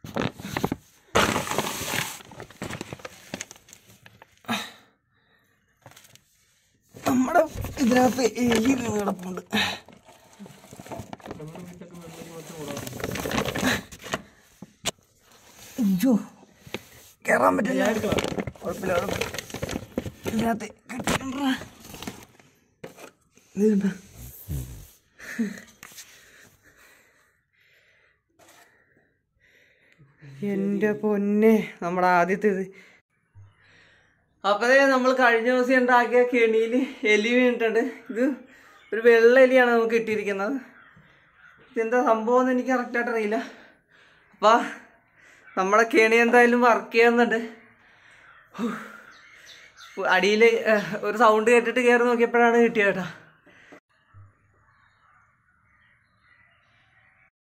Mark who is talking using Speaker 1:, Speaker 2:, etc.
Speaker 1: നമ്മുടെ ഇതിനകത്ത് എലി വീണ് കിടപ്പുണ്ട് അയ്യോ കയറാൻ പറ്റില്ല കുഴപ്പമില്ല കുഴപ്പമില്ല ഇതിനകത്ത് കെട്ടിട്ടുണ്ടാ ഇതുണ്ട് എന്റെ പൊന്നെ നമ്മുടെ ആദ്യത്തെ ഇത് അപ്പതേ നമ്മൾ കഴിഞ്ഞ ദിവസം ഉണ്ടാക്കിയ കെണിയിൽ എലി വീണിട്ടുണ്ട് ഇത് ഒരു വെള്ള എലിയാണ് നമുക്ക് കിട്ടിയിരിക്കുന്നത് ഇതെന്താ സംഭവം എന്ന് എനിക്ക് കറക്റ്റായിട്ട് അറിയില്ല അപ്പൊ നമ്മുടെ കെണി എന്തായാലും വർക്ക് ചെയ്യുന്നുണ്ട് അടിയിൽ ഒരു സൗണ്ട് കേട്ടിട്ട് കയറി നോക്കിയപ്പോഴാണ് കിട്ടിയത് കേട്ടോ